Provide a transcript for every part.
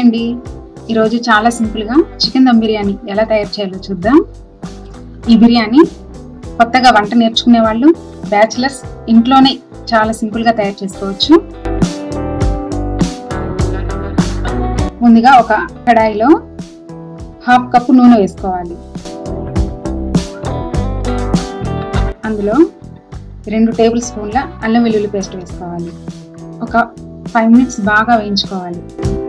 అండి ఈరోజు చాలా సింపుల్గా చికెన్ దమ్ బిర్యానీ ఎలా తయారు చేయాలో చూద్దాం ఈ బిర్యానీ కొత్తగా వంట నేర్చుకునే వాళ్ళు బ్యాచిలర్స్ ఇంట్లోనే చాలా సింపుల్గా తయారు చేసుకోవచ్చు ముందుగా ఒక కడాయిలో హాఫ్ కప్పు నూనె వేసుకోవాలి అందులో రెండు టేబుల్ స్పూన్ల అల్లం వెల్లుల్లి పేస్ట్ వేసుకోవాలి ఒక ఫైవ్ మినిట్స్ బాగా వేయించుకోవాలి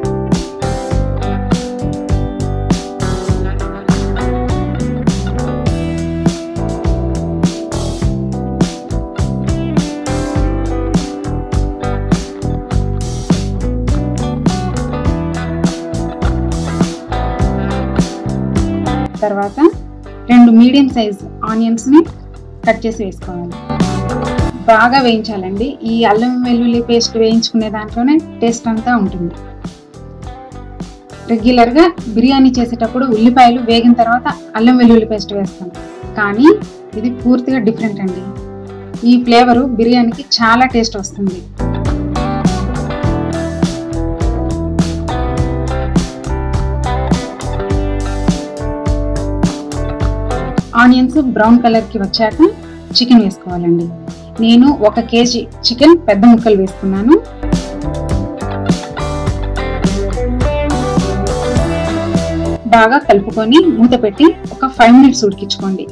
తర్వాత రెండు మీడియం సైజ్ ఆనియన్స్ని కట్ చేసి వేసుకోవాలి బాగా వేయించాలండి ఈ అల్లం వెల్లుల్లి పేస్ట్ వేయించుకునే దాంట్లోనే టేస్ట్ అంతా ఉంటుంది రెగ్యులర్గా బిర్యానీ చేసేటప్పుడు ఉల్లిపాయలు వేగిన తర్వాత అల్లం వెల్లుల్లి పేస్ట్ వేస్తాం కానీ ఇది పూర్తిగా డిఫరెంట్ అండి ఈ ఫ్లేవరు బిర్యానీకి చాలా టేస్ట్ వస్తుంది ఆనియన్స్ బ్రౌన్ కలర్కి వచ్చాక చికెన్ వేసుకోవాలండి నేను ఒక కేజీ చికెన్ పెద్ద ముక్కలు వేసుకున్నాను బాగా కలుపుకొని మూత పెట్టి ఒక ఫైవ్ మినిట్స్ ఉడికించుకోండి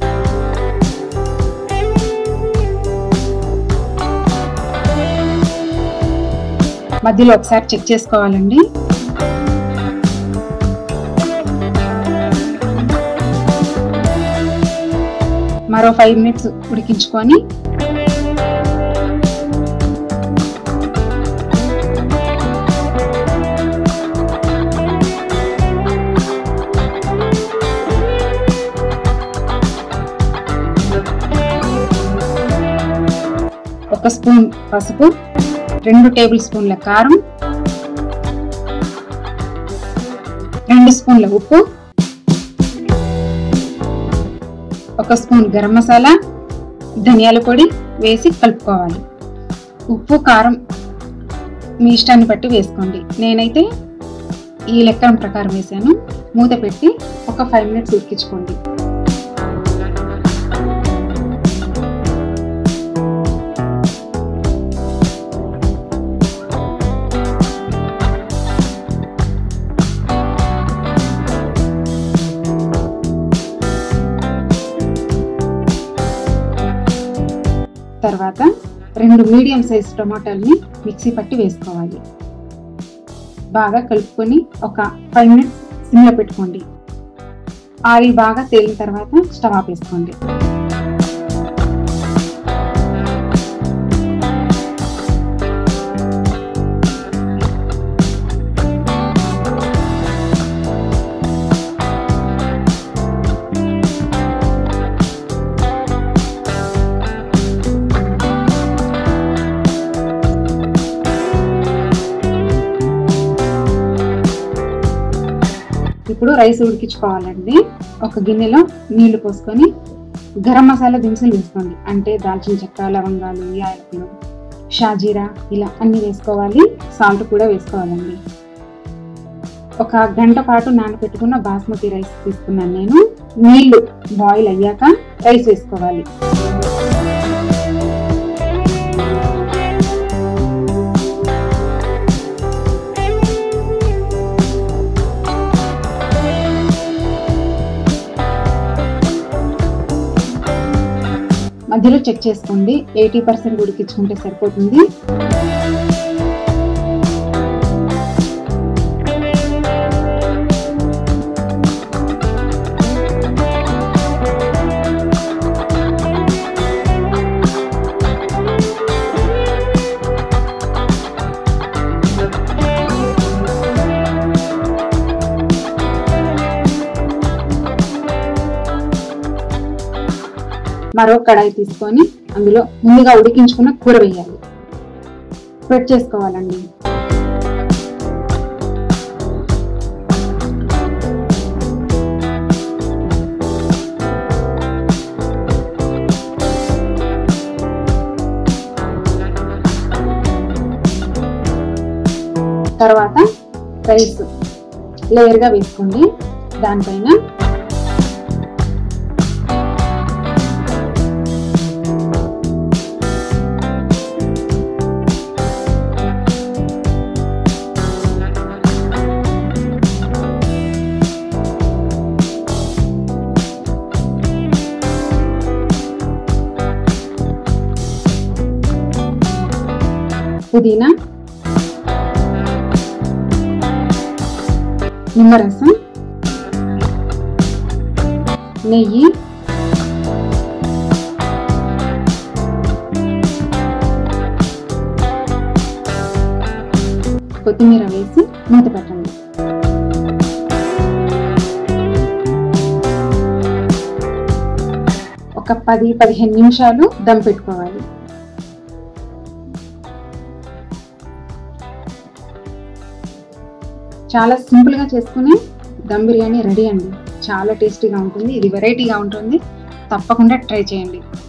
మధ్యలో ఒకసారి చెక్ చేసుకోవాలండి మరో ఫైవ్ మినిట్స్ ఉడికించుకొని ఒక స్పూన్ పసుపు రెండు టేబుల్ స్పూన్ల కారం రెండు స్పూన్ల ఉప్పు ఒక స్పూన్ గరం మసాలా ధనియాల పొడి వేసి కలుపుకోవాలి ఉప్పు కారం మీ ఇష్టాన్ని బట్టి వేసుకోండి నేనైతే ఈ లెక్కన ప్రకారం వేసాను మూత పెట్టి ఒక ఫైవ్ మినిట్స్ ఉడికించుకోండి తర్వాత రెండు మీడియం సైజ్ టమాటాలని మిక్సీ పట్టి వేసుకోవాలి బాగా కలుపుకొని ఒక ఫైవ్ మినిట్స్ సిమ్లో పెట్టుకోండి ఆయిల్ బాగా తేలిన తర్వాత స్టవ్ ఆపేసుకోండి ఇప్పుడు రైస్ ఉడికించుకోవాలండి ఒక గిన్నెలో నీళ్లు పోసుకొని గరం మసాలా దినుసులు వేసుకోండి అంటే దాల్చిన చెక్క లవంగాలు యాలకులు షాజీరా ఇలా అన్ని వేసుకోవాలి సాల్ట్ కూడా వేసుకోవాలండి ఒక గంట పాటు నానబెట్టుకున్న బాస్మతి రైస్ తీసుకున్నాను నేను నీళ్లు బాయిల్ అయ్యాక రైస్ వేసుకోవాలి మధ్యలో చెక్ చేసుకోండి ఎయిటీ పర్సెంట్ ఉడికించుకుంటే సరిపోతుంది మరో కడాయి తీసుకొని అందులో ముందుగా ఉడికించుకున్న కూర వేయాలి స్ప్రెడ్ చేసుకోవాలండి తర్వాత రైస్ లేయర్గా వేసుకోండి దానిపైన పుదీనా నిమ్మరసం నెయ్యి కొత్తిమీర వేసి మూత పెట్టండి ఒక పది పదిహేను నిమిషాలు దమ్ పెట్టుకోవాలి చాలా సింపుల్గా చేసుకుని దమ్ బిర్యానీ రెడీ అండి చాలా టేస్టీగా ఉంటుంది ఇది వెరైటీగా ఉంటుంది తప్పకుండా ట్రై చేయండి